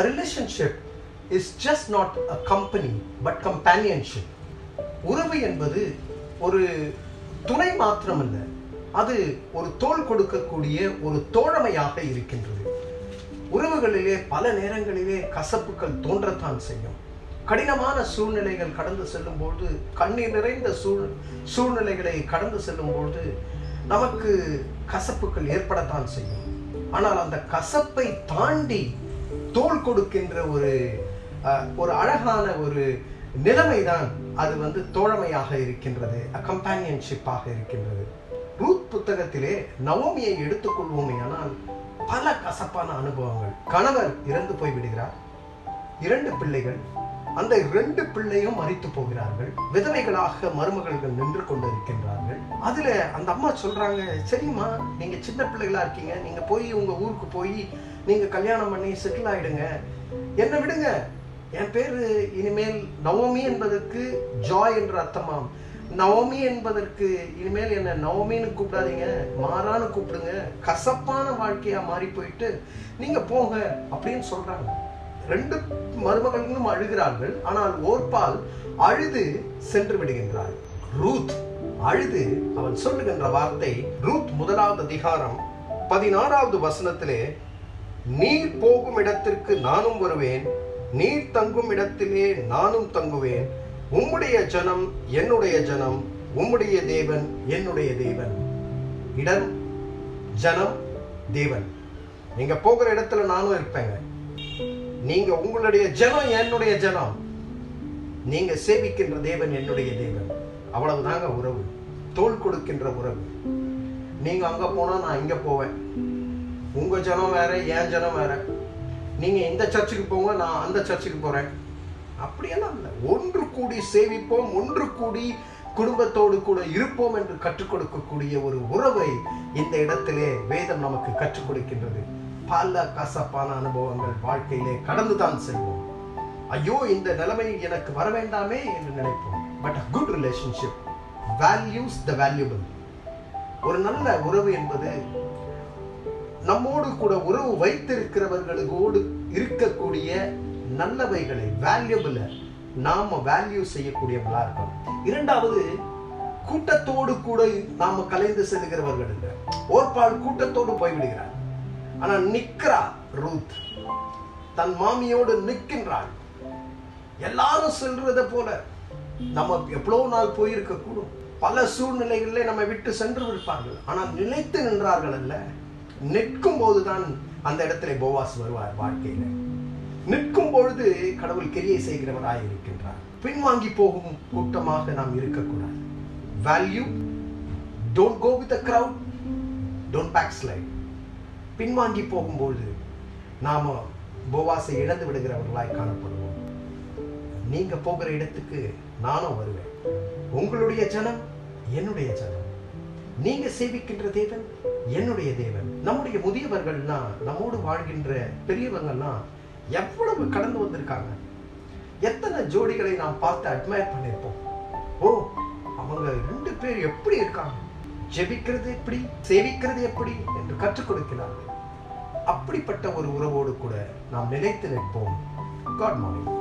A relationship is just not a company but companionship. உறவு என்பது ஒரு துணை மாத்திரமல்ல அது ஒரு தோள் கொடுக்கக்கூடிய ஒரு தோழமையாக இருக்கின்றது உறவுகளிலே பல நேரங்களிலே கசப்புகள் தோன்றத்தான் செய்யும் கடினமான சூழ்நிலைகள் கடந்து செல்லும்போது கண்ணீர் நிறைந்த சூழ் சூழ்நிலைகளை கடந்து செல்லும்போது நமக்கு கசப்புகள் ஏற்படத்தான் செய்யும் ஆனால் அந்த கசப்பை தாண்டி தோள் கொடுக்கின்ற ஒரு அஹ், ஒரு அழகான ஒரு நிலைமைதான் அது வந்து தோழமையாக இருக்கின்றது கம்பானியன்ஷிப்பாக இருக்கின்றது ரூத் புத்தகத்திலே நவோமியை எடுத்துக்கொள்வோமே ஆனால் பல கசப்பான அனுபவங்கள் கணவர் இறந்து போய் விடுகிறார் இரண்டு பிள்ளைகள் அந்த இரண்டு பிள்ளையும் மறித்து போகிறார்கள் விதவைகளாக மருமகள்கள் நின்று கொண்டிருக்கின்றார்கள் அதுல அந்த அம்மா சொல்றாங்க சரிம்மா நீங்க சின்ன பிள்ளைகளா இருக்கீங்க நீங்க போய் உங்க ஊருக்கு போய் நீங்க கல்யாணம் பண்ணி செட்டில் ஆயிடுங்க என்ன விடுங்க என் பேரு இனிமேல் நவமி என்பதற்கு ஜாய் என்ற அர்த்தமாம் நவமி என்பதற்கு இனிமேல் என்ன நவமின்னு கூப்பிடாதீங்க மாறான்னு கூப்பிடுங்க கசப்பான வாழ்க்கையா மாறி போயிட்டு நீங்க போங்க அப்படின்னு சொல்றாங்க ரெண்டு மருமகளும் அழுகிறார்கள் ஆனால் ஓர்பால் அழுது சென்று விடுகின்றாள் ரூத் அழுது அவன் சொல்லுகின்ற வார்த்தை ரூத் முதலாவது அதிகாரம் பதினாறாவது வசனத்திலே நீர் போகும் இடத்திற்கு நானும் வருவேன் நீர் தங்கும் இடத்திலே நானும் தங்குவேன் உம்முடைய ஜனம் என்னுடைய ஜனம் உம்முடைய தேவன் என்னுடைய தேவன் இடம் ஜனம் தேவன் நீங்க போகிற இடத்துல நானும் இருப்பேங்க நீங்க உங்களுடைய ஜனம் என்னுடைய ஜனம் நீங்க சேவிக்கின்ற தேவன் என்னுடைய தேவன் அவ்வளவுதாங்க உறவு தோள் கொடுக்கின்ற உறவு நீங்க அங்க போனா நான் இங்க போவேன் உங்க ஜனம் வேற என் ஜனம் வேற நீங்க இந்த சர்ச்சுக்கு போங்க நான் அந்த சர்ச்சுக்கு போறேன் அப்படியெல்லாம் இல்லை ஒன்று கூடி சேவிப்போம் ஒன்று கூடி குடும்பத்தோடு கூட இருப்போம் என்று கற்றுக் கொடுக்கக்கூடிய ஒரு உறவை இந்த இடத்திலே வேதம் நமக்கு கற்றுக் கொடுக்கின்றது பல கசப்பான அனுபவங்கள் வாழ்க்கையிலே கடந்துதான் செல்வோம் ஐயோ இந்த நிலைமை எனக்கு வர வேண்டாமே என்று நினைப்போம் but a good relationship values the valuable ஒரு நல்ல உறவு என்பது நம்மோடு கூட உறவு வைத்திருக்கிறவர்களோடு இருக்கக்கூடிய நல்லவைகளை வேல்யூபிள நாம வேல்யூ செய்யக்கூடியவங்களா இருக்கணும் இரண்டாவது கூட்டத்தோடு கூட நாம கலைந்து செல்கிறவர்கள் இல்லை ஓர்பால் கூட்டத்தோடு போய்விடுகிறார் ஆனா நிக்கிறா ரூத் தன் மாமியோடு நிற்கின்றாள் எல்லாரும் செல்றதை போல நம்ம எவ்வளவு நாள் போயிருக்க கூடும் பல சூழ்நிலைகளிலே நம்மை விட்டு சென்று விடுப்பார்கள் ஆனால் நிலைத்து நின்றார்கள் அல்ல நிற்கும் போதுதான் அந்த இடத்துல போவாஸ் வருவார் வாழ்க்கையில நிற்கும் பொழுது கடவுள் கிரியை செய்கிறவராய் இருக்கின்றார் பின்வாங்கி போகும் கூட்டமாக நாம் இருக்கக்கூடாது value don't go with crowd don't backslide பின்வாங்கி போகும்பொழுது நாம போவாசை இழந்து விடுகிறவர்களாய் காணப்படுவோம் நீங்க போகிற இடத்துக்கு நானும் வருவேன் உங்களுடைய ஜனம் என்னுடைய ஜனம் நீங்க சேவிக்கின்ற தேவன் என்னுடைய தேவன் நம்முடைய முதியவர்கள்லாம் நம்மோடு வாழ்கின்ற பெரியவங்கள்லாம் எவ்வளவு கடந்து வந்திருக்காங்க எத்தனை ஜோடிகளை நாம் பார்த்து அட்மையர் பண்ணியிருப்போம் ஓ அவங்க ரெண்டு பேர் எப்படி இருக்காங்க ஜெபிக்கிறது எப்படி சேவிக்கிறது எப்படி என்று கற்றுக் கொடுக்கிறார்கள் அப்படிப்பட்ட ஒரு உறவோடு கூட நாம் நிலைத்து நிற்போம் காட் மார்னிங்